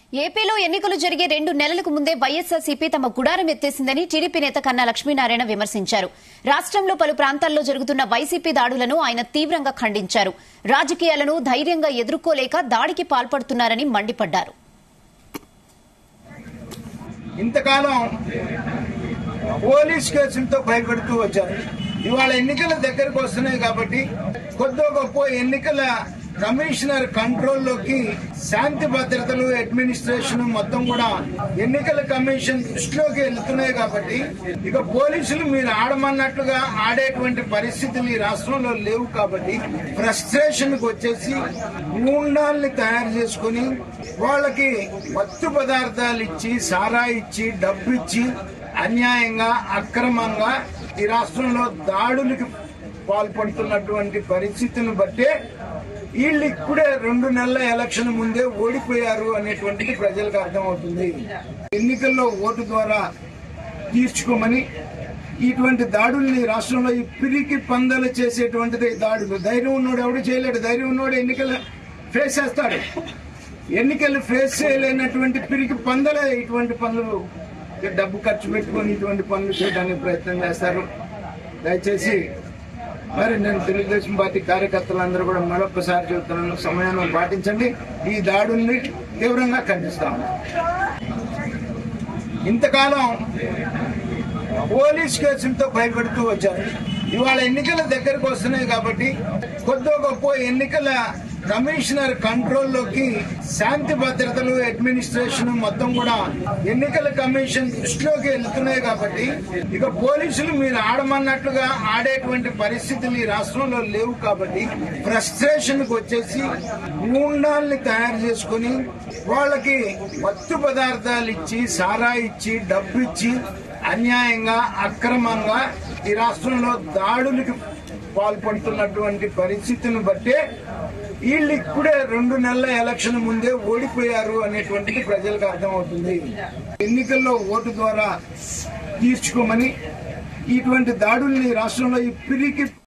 ఏపీలో ఎన్నికలు జరిగే రెండు నెలలకు ముందే వైఎస్సార్సీపీ తమ గుడారం ఎత్తేసిందని టీడీపీ నేత కన్నా లక్ష్మీనారాయణ విమర్శించారు రాష్ట్రంలో పలు ప్రాంతాల్లో జరుగుతున్న వైసీపీ దాడులను ఆయన తీవ్రంగా ఖండించారు రాజకీయాలను ధైర్యంగా ఎదుర్కోలేక దాడికి పాల్పడుతున్నారని మండిపడ్డారు ఇంతకాలం పోలీస్ కేసులతో భయపెడుతూ వచ్చారు ఇవాళ ఎన్నికల దగ్గరకు వస్తున్నాయి కాబట్టి కొద్దో గొప్ప ఎన్నికల కమిషనర్ కంట్రోల్లోకి శాంతి భద్రతలు అడ్మినిస్ట్రేషన్ మొత్తం కూడా ఎన్నికల కమిషన్ దృష్టిలోకి వెళ్తున్నాయి కాబట్టి ఇక పోలీసులు మీరు ఆడమన్నట్లుగా ఆడేటువంటి పరిస్థితులు ఈ రాష్ట్రంలో లేవు కాబట్టి ఫ్రస్ట్రేషన్ కి వచ్చేసి గూండాల్ని తయారు చేసుకుని వాళ్ళకి మత్తు పదార్థాలు ఇచ్చి సారా ఇచ్చి డబ్బు ఇచ్చి అన్యాయంగా అక్రమంగా ఈ రాష్ట్రంలో దాడులకు పాల్పడుతున్నటువంటి పరిస్థితిని బట్టే వీళ్ళు ఇప్పుడే రెండు నెలల ఎలక్షన్ ముందే ఓడిపోయారు అనేటువంటిది ప్రజలకు అర్థమవుతుంది ఎన్నికల్లో ఓటు ద్వారా తీర్చుకోమని ఇటువంటి దాడుల్ని రాష్ట్రంలో ఈ పిరికి పందలు చేసేటువంటిది దాడులు ధైర్యం ఉన్నోడు ఎవడు చేయలేడు ధైర్యం ఉన్నోడు ఎన్నికలు ఫేస్ చేస్తాడు ఎన్నికలు ఫేస్ చేయలేనటువంటి పిరికి పందలే ఇటువంటి పనులు డబ్బు ఖర్చు పెట్టుకొని ఇటువంటి పనులు చేయడానికి ప్రయత్నం చేస్తారు దయచేసి మరి నేను తెలుగుదేశం పార్టీ కార్యకర్తలందరూ కూడా మరొకసారి చెబుతున్నాను సమయాన్ని పాటించండి ఈ దాడుల్ని తీవ్రంగా ఖండిస్తాము ఇంతకాలం పోలీస్ కేసులతో భయపెడుతూ వచ్చారు ఇవాళ ఎన్నికల దగ్గరకు వస్తున్నాయి కాబట్టి కొద్దో గొప్ప ఎన్నికల కమిషనర్ కంట్రోల్లోకి శాంతి భద్రతలు అడ్మినిస్ట్రేషన్ మొత్తం కూడా ఎన్నికల కమిషన్ దృష్టిలోకి వెళ్తున్నాయి కాబట్టి ఇక పోలీసులు మీరు ఆడమన్నట్లుగా ఆడేటువంటి పరిస్థితులు ఈ రాష్ట్రంలో లేవు కాబట్టి ఫ్రస్ట్రేషన్ కి వచ్చేసి గూండాల్ని తయారు చేసుకుని వాళ్ళకి మత్తు పదార్థాలు ఇచ్చి సారా ఇచ్చి డబ్బు ఇచ్చి అన్యాయంగా అక్రమంగా ఈ రాష్ట్రంలో దాడులకు పాల్పడుతున్నటువంటి పరిస్థితిని బట్టే వీళ్ళు ఇప్పుడే రెండు నెలల ఎలక్షన్ ముందే ఓడిపోయారు అనేటువంటిది ప్రజలకు అర్థమవుతుంది ఎన్నికల్లో ఓటు ద్వారా తీర్చుకోమని ఇటువంటి దాడుల్ని రాష్ట్రంలో ఈ పిరికి